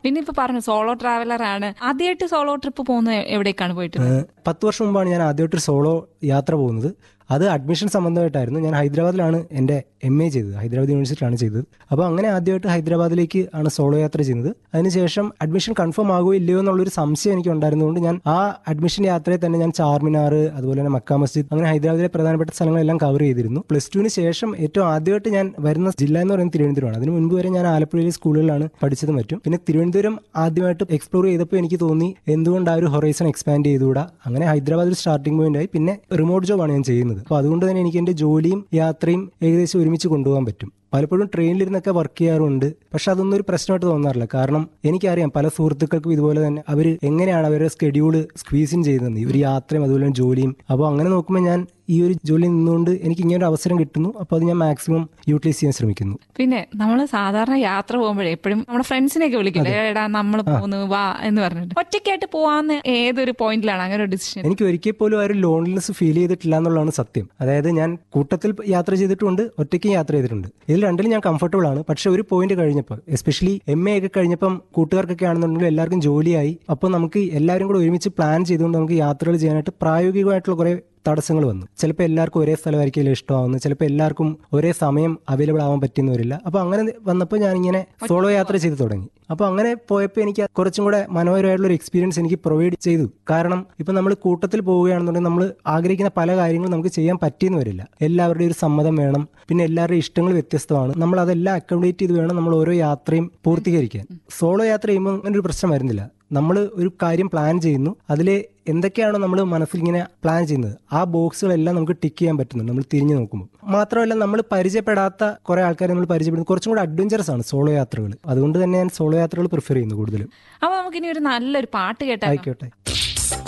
പിന്നെ ഇപ്പൊ പറഞ്ഞു സോളോ ട്രാവലർ ആണ് ആദ്യമായിട്ട് സോളോ ട്രിപ്പ് പോകുന്നത് എവിടേക്കാണ് പോയിട്ടുള്ളത് ഏഹ് പത്ത് വർഷം മുമ്പാണ് ഞാൻ ആദ്യമായിട്ടൊരു സോളോ യാത്ര പോകുന്നത് അത് അഡ്മിഷൻ സംബന്ധമായിട്ടായിരുന്നു ഞാൻ ഹൈദരാബാദിലാണ് എൻ്റെ എം എ ചെയ്തത് ഹൈദരാബാദ് യൂണിവേഴ്സിറ്റിയിലാണ് ചെയ്തത് അപ്പോൾ അങ്ങനെ ആദ്യമായിട്ട് ഹൈദരാബാദിലേക്ക് ആണ് സോളോ യാത്ര ചെയ്യുന്നത് അതിനുശേഷം അഡ്മിഷൻ കൺഫേം ആകുമോ ഇല്ലയോ എന്നുള്ളൊരു സംശയം എനിക്ക് ഉണ്ടായിരുന്നതുകൊണ്ട് ഞാൻ ആ അഡ്മിഷൻ യാത്രയിൽ തന്നെ ഞാൻ ചാർമിനാർ അതുപോലെ തന്നെ മക്ക മസ്ജിദ് അങ്ങനെ ഹൈദരാബാദിലെ പ്രധാനപ്പെട്ട സ്ഥലങ്ങളെല്ലാം കവർ ചെയ്തിരുന്നു പ്ലസ് ടുവിന് ശേഷം ഏറ്റവും ആദ്യമായിട്ട് ഞാൻ വരുന്ന ജില്ല എന്ന് പറയുന്നത് തിരുവനന്തപുരമാണ് അതിന് മുൻപ് വരെ ഞാൻ ആലപ്പുഴയിലെ സ്കൂളുകളിലാണ് പഠിച്ചത് മറ്റും പിന്നെ തിരുവനന്തപുരം ആദ്യമായിട്ട് എക്സ്പ്ലോർ ചെയ്തപ്പോൾ എനിക്ക് തോന്നി എന്തുകൊണ്ട് ആ ഒരു ഹൊറൈസൺ എക്സ്പാൻഡ് ചെയ്തുകൂടാ അങ്ങനെ ഹൈദരാബാദിൽ സ്റ്റാർട്ടിംഗ് പോയിന്റ് ആയി പിന്നെ റിമോട്ട് ജോബാണ് ഞാൻ ചെയ്യുന്നത് അപ്പോൾ അതുകൊണ്ട് തന്നെ എനിക്ക് എൻ്റെ ജോലിയും യാത്രയും ഏകദേശം ഒരുമിച്ച് കൊണ്ടുപോകാൻ പറ്റും പലപ്പോഴും ട്രെയിനിലിരുന്നൊക്കെ വർക്ക് ചെയ്യാറുണ്ട് പക്ഷെ അതൊന്നും ഒരു പ്രശ്നമായിട്ട് തോന്നാറില്ല കാരണം എനിക്കറിയാം പല സുഹൃത്തുക്കൾക്കും ഇതുപോലെ തന്നെ അവർ എങ്ങനെയാണ് അവരുടെ സ്കെഡ്യൂള് സ്ക്വീസിൻ ചെയ്യുന്നത് ഈ ഒരു യാത്രയും അതുപോലെ തന്നെ ജോലിയും അപ്പോൾ അങ്ങനെ നോക്കുമ്പോൾ ഞാൻ ഈ ഒരു ജോലി നിന്നുകൊണ്ട് എനിക്ക് ഇങ്ങനെ ഒരു അവസരം കിട്ടുന്നു അപ്പോൾ അത് ഞാൻ മാക്സിമം യൂട്ടിലൈസ് ചെയ്യാൻ ശ്രമിക്കുന്നു പിന്നെ നമ്മൾ സാധാരണ യാത്ര പോകുമ്പോഴേ എപ്പോഴും നമ്മുടെ ഫ്രണ്ട്സിനെയൊക്കെ വിളിക്കില്ലേ എടാ നമ്മൾ പോകുന്നു വാ എന്ന് പറഞ്ഞിട്ട് ഒറ്റയ്ക്കായിട്ട് പോവാന്ന് ഏതൊരു പോയിന്റിലാണ് അങ്ങനെ ഒരു ഡിസിഷൻ എനിക്ക് ഒരിക്കൽ പോലും ആ ഒരു ലോൺലിനെസ് ഫീൽ ചെയ്തിട്ടില്ല എന്നുള്ളതാണ് സത്യം അതായത് ഞാൻ കൂട്ടത്തിൽ യാത്ര ചെയ്തിട്ടുണ്ട് ഒറ്റയ്ക്ക് യാത്ര ചെയ്തിട്ടുണ്ട് ഇതിൽ രണ്ടിലും ഞാൻ കംഫർട്ടബിൾ ആണ് പക്ഷെ ഒരു പോയിന്റ് കഴിഞ്ഞപ്പോൾ എസ്പെഷ്യലി എം എ ഒക്കെ കഴിഞ്ഞപ്പം കൂട്ടുകാർക്കൊക്കെ ആണെന്നുണ്ടെങ്കിൽ എല്ലാവർക്കും ജോലിയായി അപ്പോൾ നമുക്ക് എല്ലാവരും കൂടെ ഒരുമിച്ച് പ്ലാൻ ചെയ്തുകൊണ്ട് നമുക്ക് യാത്രകൾ ചെയ്യാനായിട്ട് പ്രായോഗികമായിട്ടുള്ള കുറെ തടസ്സങ്ങൾ വന്നു ചിലപ്പോൾ എല്ലാവർക്കും ഒരേ സ്ഥലമായിരിക്കില്ല ഇഷ്ടമാവുന്നത് ചിലപ്പോൾ എല്ലാവർക്കും ഒരേ സമയം അവൈലബിൾ ആവാൻ പറ്റിയെന്ന് വരില്ല അപ്പോൾ അങ്ങനെ വന്നപ്പോൾ ഞാനിങ്ങനെ സോളോ യാത്ര ചെയ്ത് തുടങ്ങി അപ്പോൾ അങ്ങനെ പോയപ്പോൾ എനിക്ക് കുറച്ചും കൂടെ മനോഹരമായിട്ടുള്ള ഒരു എക്സ്പീരിയൻസ് എനിക്ക് പ്രൊവൈഡ് ചെയ്തു കാരണം ഇപ്പം നമ്മൾ കൂട്ടത്തിൽ പോവുകയാണെന്നുണ്ടെങ്കിൽ നമ്മൾ ആഗ്രഹിക്കുന്ന പല കാര്യങ്ങളും നമുക്ക് ചെയ്യാൻ പറ്റിയെന്ന് വരില്ല എല്ലാവരുടെയും ഒരു സമ്മതം വേണം പിന്നെ എല്ലാവരുടെയും ഇഷ്ടങ്ങൾ വ്യത്യസ്തമാണ് നമ്മൾ അതെല്ലാം അക്കോമഡേറ്റ് ചെയ്ത് വേണം നമ്മൾ ഓരോ യാത്രയും പൂർത്തീകരിക്കാൻ സോളോ യാത്ര ചെയ്യുമ്പോൾ അങ്ങനെ ഒരു പ്രശ്നം വരുന്നില്ല നമ്മൾ ഒരു കാര്യം പ്ലാൻ ചെയ്യുന്നു അതിൽ എന്തൊക്കെയാണോ നമ്മൾ മനസ്സിൽ ഇങ്ങനെ പ്ലാൻ ചെയ്യുന്നത് ആ ബോക്സുകളെല്ലാം നമുക്ക് ടിക്ക് ചെയ്യാൻ പറ്റുന്നുണ്ട് നമ്മൾ തിരിഞ്ഞു നോക്കുമ്പോൾ മാത്രമല്ല നമ്മൾ പരിചയപ്പെടാത്ത കുറെ ആൾക്കാരെ നമ്മൾ പരിചയപ്പെടുന്നത് കുറച്ചും കൂടെ അഡ്വഞ്ചറസ് ആണ് സോളോ യാത്രകൾ അതുകൊണ്ട് തന്നെ ഞാൻ സോളോ യാത്രകൾ പ്രിഫർ ചെയ്യുന്നു കൂടുതലും അപ്പൊ നമുക്കിനി ഒരു നല്ലൊരു പാട്ട് കേട്ടാലോ ആയിക്കോട്ടെ